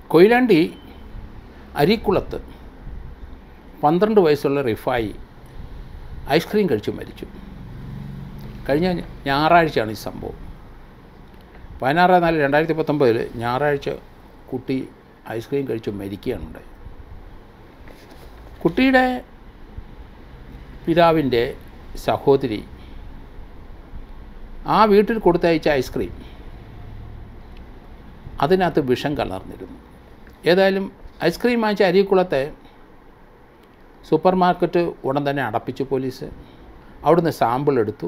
കൊയിലാണ്ടി അരീക്കുളത്ത് പന്ത്രണ്ട് വയസ്സുള്ള റിഫായി ഐസ്ക്രീം കഴിച്ചു മരിച്ചു കഴിഞ്ഞ ഞായറാഴ്ചയാണ് ഈ സംഭവം പതിനാറ് നാല് രണ്ടായിരത്തി പത്തൊമ്പതിൽ ഞായറാഴ്ച കുട്ടി ഐസ്ക്രീം കഴിച്ചു മരിക്കുകയാണ് ഉണ്ടായത് കുട്ടിയുടെ പിതാവിൻ്റെ സഹോദരി ആ വീട്ടിൽ കൊടുത്തയച്ച ഐസ്ക്രീം അതിനകത്ത് വിഷം കലർന്നിരുന്നു ഏതായാലും ഐസ്ക്രീം വാങ്ങിച്ച അരീക്കുളത്തെ സൂപ്പർ മാർക്കറ്റ് ഉടൻ തന്നെ അടപ്പിച്ചു പോലീസ് അവിടുന്ന് സാമ്പിൾ എടുത്തു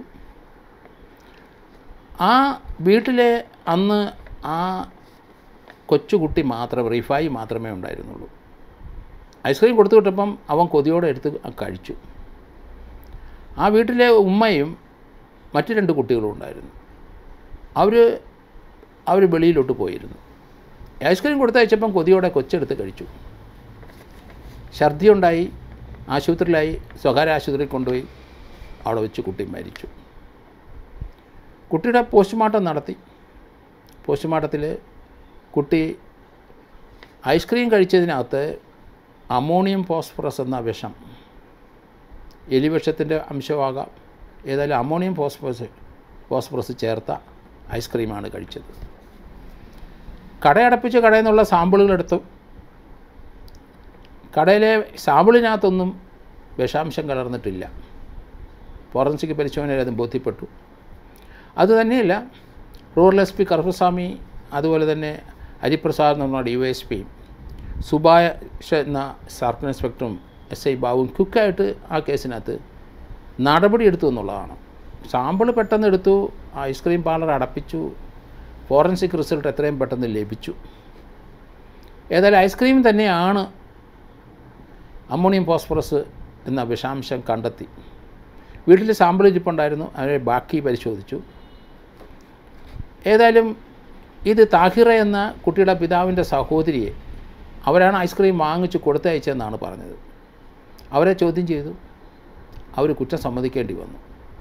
ആ വീട്ടിലെ അന്ന് ആ കൊച്ചുകുട്ടി മാത്രം റിഫായി മാത്രമേ ഉണ്ടായിരുന്നുള്ളൂ ഐസ്ക്രീം കൊടുത്തു വിട്ടപ്പം അവൻ കൊതിയോടെ എടുത്ത് കഴിച്ചു ആ വീട്ടിലെ ഉമ്മയും മറ്റു രണ്ട് കുട്ടികളും ഉണ്ടായിരുന്നു അവർ അവർ വെളിയിലോട്ട് പോയിരുന്നു ഐസ്ക്രീം കൊടുത്തയച്ചപ്പം കൊതിയോടെ കൊച്ചെടുത്ത് കഴിച്ചു ഛർദി ഉണ്ടായി ആശുപത്രിയിലായി സ്വകാര്യ ആശുപത്രിയിൽ കൊണ്ടുപോയി അവിടെ വെച്ച് കുട്ടി മരിച്ചു കുട്ടിയുടെ പോസ്റ്റ്മോർട്ടം നടത്തി പോസ്റ്റ്മോർട്ടത്തിൽ കുട്ടി ഐസ്ക്രീം കഴിച്ചതിനകത്ത് അമോണിയം ഫോസ്ഫറസ് എന്ന വിഷം എലിവിഷത്തിൻ്റെ അംശമാകാം ഏതായാലും അമോണിയം ഫോസ്ഫറസ് ഫോസ്ഫറസ് ചേർത്ത ഐസ്ക്രീമാണ് കഴിച്ചത് കടയടപ്പിച്ച് കടയിൽ നിന്നുള്ള സാമ്പിളുകളെടുത്തു കടയിലെ സാമ്പിളിനകത്തൊന്നും വിഷാംശം കലർന്നിട്ടില്ല ഫോറൻസിക് പരിശോധനയിൽ അതും ബോധ്യപ്പെട്ടു അതുതന്നെയല്ല റൂറൽ എസ് പി കറുപ്പസ്വാമി അതുപോലെ തന്നെ ഹരിപ്രസാദ് എന്ന് പറഞ്ഞ ഡി വൈ എസ് പിയും സുഭാഷ് എന്ന സർക്കിൾ ഇൻസ്പെക്ടറും എസ് ഐ ബാബുവും ക്വിക്കായിട്ട് ആ കേസിനകത്ത് നടപടി എടുത്തു എന്നുള്ളതാണ് സാമ്പിൾ പെട്ടെന്ന് എടുത്തു ഐസ്ക്രീം പാർലർ അടപ്പിച്ചു ഫോറൻസിക് റിസൾട്ട് എത്രയും പെട്ടെന്ന് ലഭിച്ചു ഏതായാലും ഐസ്ക്രീം തന്നെയാണ് അമോണിയം ഫോസ്ഫറസ് എന്ന വിഷാംശം കണ്ടെത്തി വീട്ടിൽ സാമ്പിൾ ഇരിപ്പുണ്ടായിരുന്നു അവരെ ബാക്കി പരിശോധിച്ചു ഏതായാലും ഇത് താഹിറ എന്ന കുട്ടിയുടെ പിതാവിൻ്റെ സഹോദരിയെ അവരാണ് ഐസ്ക്രീം വാങ്ങിച്ച് കൊടുത്തയച്ചതെന്നാണ് പറഞ്ഞത് അവരെ ചോദ്യം ചെയ്തു അവർ കുറ്റം സമ്മതിക്കേണ്ടി വന്നു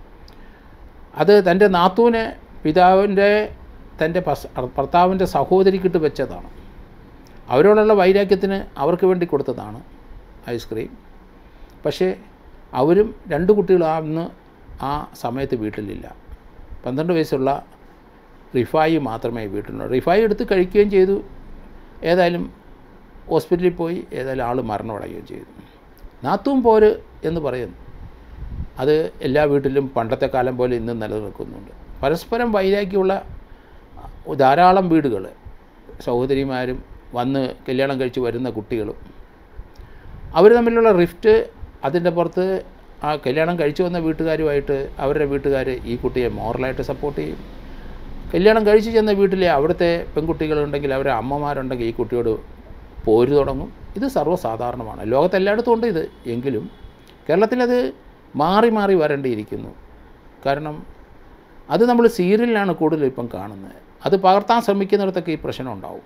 അത് തൻ്റെ നാത്തൂന് പിതാവിൻ്റെ തൻ്റെ പസ് ഭർത്താവിൻ്റെ സഹോദരിക്കിട്ട് വെച്ചതാണ് അവരോടുള്ള വൈരാഗ്യത്തിന് അവർക്ക് വേണ്ടി കൊടുത്തതാണ് ഐസ്ക്രീം പക്ഷേ അവരും രണ്ട് കുട്ടികളും അന്ന് ആ സമയത്ത് വീട്ടിലില്ല പന്ത്രണ്ട് വയസ്സുള്ള റിഫായി മാത്രമേ വീട്ടിലുള്ളൂ റിഫായി എടുത്ത് കഴിക്കുകയും ചെയ്തു ഏതായാലും ഹോസ്പിറ്റലിൽ പോയി ഏതായാലും ആൾ മരണമടയുകയും ചെയ്തു നാത്തും പോര് എന്ന് പറയുന്നു അത് എല്ലാ വീട്ടിലും പണ്ടത്തെ കാലം പോലെ ഇന്നും നിലനിൽക്കുന്നുണ്ട് പരസ്പരം വൈരാഗ്യമുള്ള ധാരാളം വീടുകൾ സഹോദരിമാരും വന്ന് കല്യാണം കഴിച്ച് വരുന്ന കുട്ടികളും അവർ തമ്മിലുള്ള റിഫ്റ്റ് അതിൻ്റെ പുറത്ത് ആ കല്യാണം കഴിച്ചു വന്ന വീട്ടുകാരുമായിട്ട് അവരുടെ വീട്ടുകാർ ഈ കുട്ടിയെ മോറലായിട്ട് സപ്പോർട്ട് ചെയ്യും കല്യാണം കഴിച്ച് ചെന്ന വീട്ടിലെ അവിടുത്തെ പെൺകുട്ടികളുണ്ടെങ്കിൽ അവരുടെ അമ്മമാരുണ്ടെങ്കിൽ ഈ കുട്ടിയോട് പോര് തുടങ്ങും ഇത് സർവ്വസാധാരണമാണ് ലോകത്തെല്ലായിടത്തും ഉണ്ട് ഇത് എങ്കിലും കേരളത്തിലത് മാറി മാറി വരേണ്ടിയിരിക്കുന്നു കാരണം അത് നമ്മൾ സീരിയലിലാണ് കൂടുതൽ ഇപ്പം കാണുന്നത് അത് പകർത്താൻ ശ്രമിക്കുന്നിടത്തൊക്കെ ഈ പ്രശ്നം ഉണ്ടാവും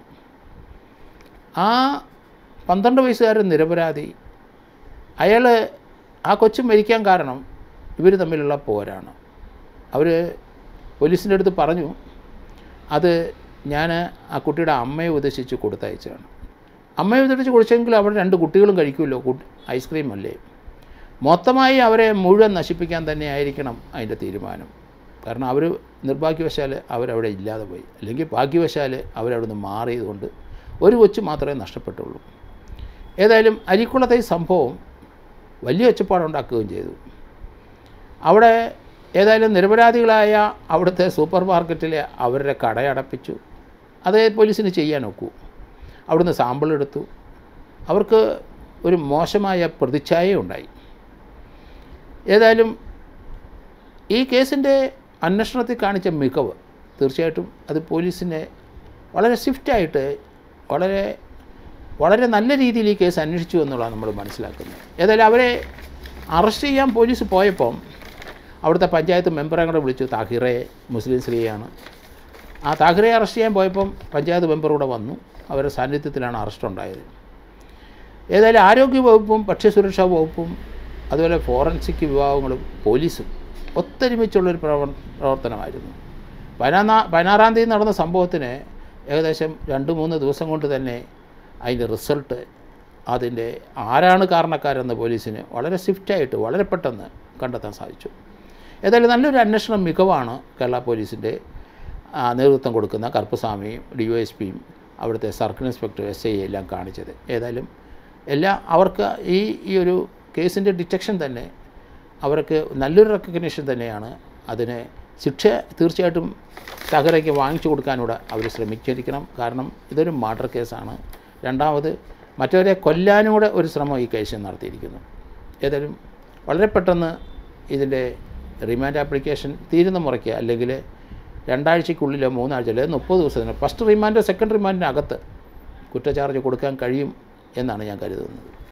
ആ പന്ത്രണ്ട് വയസ്സുകാരൻ നിരപരാധി അയാൾ ആ കൊച്ചു മരിക്കാൻ കാരണം ഇവർ തമ്മിലുള്ള പോരാണ് അവർ പോലീസിൻ്റെ അടുത്ത് പറഞ്ഞു അത് ഞാൻ ആ കുട്ടിയുടെ അമ്മയെ ഉദ്ദേശിച്ച് കൊടുത്തയച്ചതാണ് അമ്മയെ ഉദ്ദേശിച്ച് കൊടുത്തെങ്കിൽ അവിടെ രണ്ട് കുട്ടികളും കഴിക്കുമല്ലോ ഐസ്ക്രീം അല്ലേ മൊത്തമായി അവരെ മുഴുവൻ നശിപ്പിക്കാൻ തന്നെ ആയിരിക്കണം അതിൻ്റെ തീരുമാനം കാരണം അവർ നിർഭാഗ്യവശാൽ അവരവിടെ ഇല്ലാതെ പോയി അല്ലെങ്കിൽ ഭാഗ്യവശാൽ അവരവിടുന്ന് മാറിയതുകൊണ്ട് ഒരു കൊച്ചു മാത്രമേ നഷ്ടപ്പെട്ടുള്ളൂ ഏതായാലും അരിക്കുളത്തെ ഈ സംഭവം വലിയ ഒച്ചപ്പാടുണ്ടാക്കുകയും ചെയ്തു അവിടെ ഏതായാലും നിരപരാധികളായ അവിടുത്തെ സൂപ്പർ മാർക്കറ്റിലെ അവരുടെ കടയടപ്പിച്ചു അതേ പോലീസിന് ചെയ്യാൻ ഒക്കൂ അവിടുന്ന് സാമ്പിൾ എടുത്തു അവർക്ക് ഒരു മോശമായ പ്രതിച്ഛായ ഉണ്ടായി ഏതായാലും ഈ കേസിൻ്റെ അന്വേഷണത്തിൽ കാണിച്ച മികവ് തീർച്ചയായിട്ടും അത് പോലീസിനെ വളരെ സ്വിഫ്റ്റായിട്ട് വളരെ വളരെ നല്ല രീതിയിൽ ഈ കേസ് അന്വേഷിച്ചു എന്നുള്ളതാണ് നമ്മൾ മനസ്സിലാക്കുന്നത് ഏതായാലും അവരെ അറസ്റ്റ് ചെയ്യാൻ പോലീസ് പോയപ്പം അവിടുത്തെ പഞ്ചായത്ത് മെമ്പറെ കൂടെ വിളിച്ചു താഹിറെ മുസ്ലിം സ്ത്രീയാണ് ആ താഹിറെ അറസ്റ്റ് ചെയ്യാൻ പോയപ്പം പഞ്ചായത്ത് മെമ്പർ കൂടെ വന്നു അവരുടെ സാന്നിധ്യത്തിലാണ് അറസ്റ്റ് ഉണ്ടായത് ഏതായാലും ആരോഗ്യ വകുപ്പും ഭക്ഷ്യസുരക്ഷാ വകുപ്പും അതുപോലെ ഫോറൻസിക് വിഭാഗങ്ങളും പോലീസും ഒത്തൊരുമിച്ചുള്ളൊരു പ്രവർ പ്രവർത്തനമായിരുന്നു പതിനാ പതിനാറാം തീയതി നടന്ന സംഭവത്തിന് ഏകദേശം രണ്ട് മൂന്ന് ദിവസം കൊണ്ട് തന്നെ അതിൻ്റെ റിസൾട്ട് അതിൻ്റെ ആരാണ് കാരണക്കാരെന്ന് പോലീസിന് വളരെ സ്വിഫ്റ്റായിട്ട് വളരെ പെട്ടെന്ന് കണ്ടെത്താൻ സാധിച്ചു ഏതായാലും നല്ലൊരു അന്വേഷണം മികവാണ് കേരള പോലീസിൻ്റെ ആ, നേതൃത്വം കൊടുക്കുന്ന കറുപ്പസ്വാമിയും ഡി ഒ എസ് പിയും അവിടുത്തെ സർക്കിൾ ഇൻസ്പെക്ടർ എസ് ഐ എല്ലാം കാണിച്ചത് ഏതായാലും എല്ലാ അവർക്ക് ഈ ഈ ഒരു കേസിൻ്റെ ഡിറ്റക്ഷൻ തന്നെ അവർക്ക് നല്ലൊരു റെക്കഗ്നേഷൻ തന്നെയാണ് അതിന് ശിക്ഷ തീർച്ചയായിട്ടും തകരയ്ക്ക് വാങ്ങിച്ചു കൊടുക്കാനൂടെ അവർ ശ്രമിച്ചിരിക്കണം കാരണം ഇതൊരു മർഡർ കേസാണ് രണ്ടാമത് മറ്റവരെ കൊല്ലാനൂടെ ഒരു ശ്രമം ഈ കേസിൽ നടത്തിയിരിക്കുന്നു ഏതായാലും വളരെ പെട്ടെന്ന് ഇതിൻ്റെ റിമാൻഡ് ആപ്ലിക്കേഷൻ തീരുന്ന മുറയ്ക്ക് അല്ലെങ്കിൽ രണ്ടാഴ്ചയ്ക്കുള്ളിലോ മൂന്നാഴ്ചയിലോ മുപ്പത് ദിവസത്തിന് ഫസ്റ്റ് റിമാൻഡോ സെക്കൻഡ് റിമാൻഡിനകത്ത് കുറ്റചാർജ് കൊടുക്കാൻ കഴിയും എന്നാണ് ഞാൻ കരുതുന്നത്